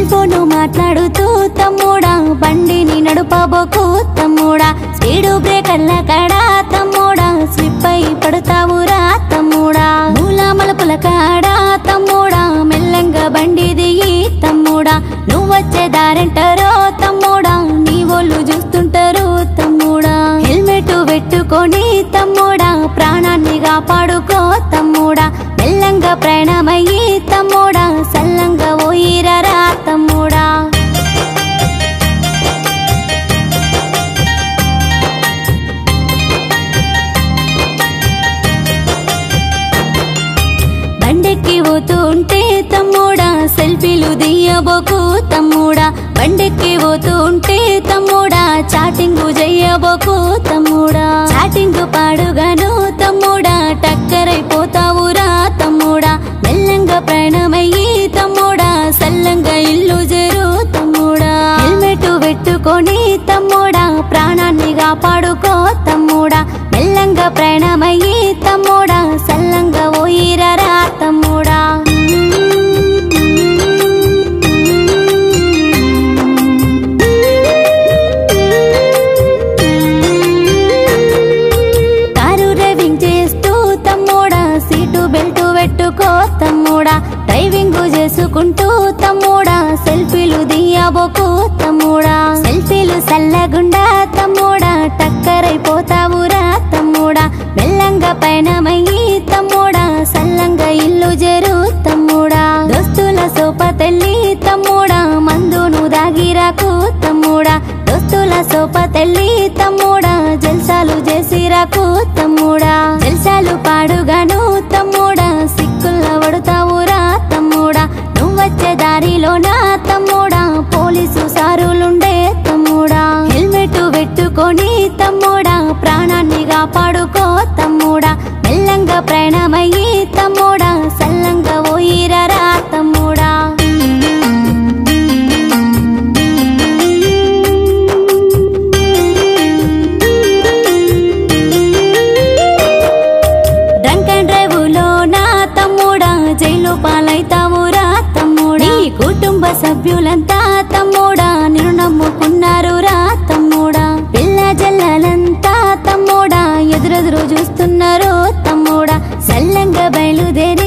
cell phone మాట్లాడుతూ తమ్ముడా బండిని నడుపబోకు తమ్ముడా స్పీడు బ్రేకర్ల కడా తమ్ముడా స్లిప్ అయి పడతావురా తమ్ముడా మూల మలుపుల కాడా తమ్ముడా మెల్లంగా బండి దిగి తమ్ముడా నువ్వొచ్చే దారంటారో తమ్ముడా నీ ఒళ్ళు చూస్తుంటారు తమ్ముడా హెల్మెట్ పెట్టుకొని తమ్ముడా ప్రాణాన్ని కాపాడుకో తమ్ముడా మెల్లంగా ప్రయాణమయ్యి తమ్ముడా సల్లంగా ఓయిరరా తమ్ముడా బండెక్కి పోతూ ఉంటే తమ్ముడా సెల్ఫీలు దియ్యబోకు తమ్ముడా బండెక్కి పోతూ ఉంటే తమ్ముడా చాటింగ్ చెయ్యబోకు తమ్ముడా చాటింగ్ పాడుగాను తమ్ముడా టక్కరైపోతావురా తమ్ముడా మెల్లంగా ప్రయాణమయ్యి తమ్ముడా సల్లంగా ఇల్లు జరు తమ్ముడా హెల్మెట్ పెట్టుకొని తమ్ముడా ప్రాణాన్ని కాపాడుకో తమ్ముడా మెల్లంగా ప్రయాణమయ్యి తమ్ముడా సల్లంగా ఓయిరరా తమ్ముడా కారు డ్రైవింగ్ చేస్తూ తమ్ముడా సీటు బెల్ట్ పెట్టుకో తమ్ముడా డ్రైవింగ్ చేసుకుంటూ తమ్ముడా సెల్ఫీలు దియ్యబోకు తమ్ముడా సెల్ఫీలు సల్లగుండా తమ్ముడా టక్కరైపోతావురా తమ్ముడా మెల్లంగా పయనమయ్యి తమ్ముడా సల్లంగా ఇల్లు జరు తమ్ముడా దోస్తుల సోప తెల్లి తమ్ముడా మందును దాగిరాకు తమ్ముడా దోస్తుల సోప తెల్లి తమ్ముడా జల్సాలు చేసిరాకు తమ్ముడా జల్సాలు పాడుగాను తమ్ముడా సిక్కుల్ల పడుతావురా తమ్ముడా నువ్వొచ్చే దారిలోనా తమ్ముడా పోలీసు సారులుండే తమ్ముడా హెల్మెట్ పెట్టుకొని తమ్ముడా ప్రాణాన్ని కాపాడుకో తమ్ముడా మెల్లంగా ప్రయాణమయ్యి తమ్ముడా సల్లంగా ఓయిరరా తమ్ముడా డ్రంక్ అండ్ డ్రైవ్ లో నా తమ్ముడా జైలు పాలైతావురా తమ్ముడా నీ కుటుంబ సభ్యులంతా తమ్ముడా నిన్ను నమ్ముకున్నారు రా తమ్ముడా పిల్ల జల్లలంతా తమ్ముడా ఎదురెదురు చూస్తున్నారు తమ్ముడా సల్లంగా బయలుదేరి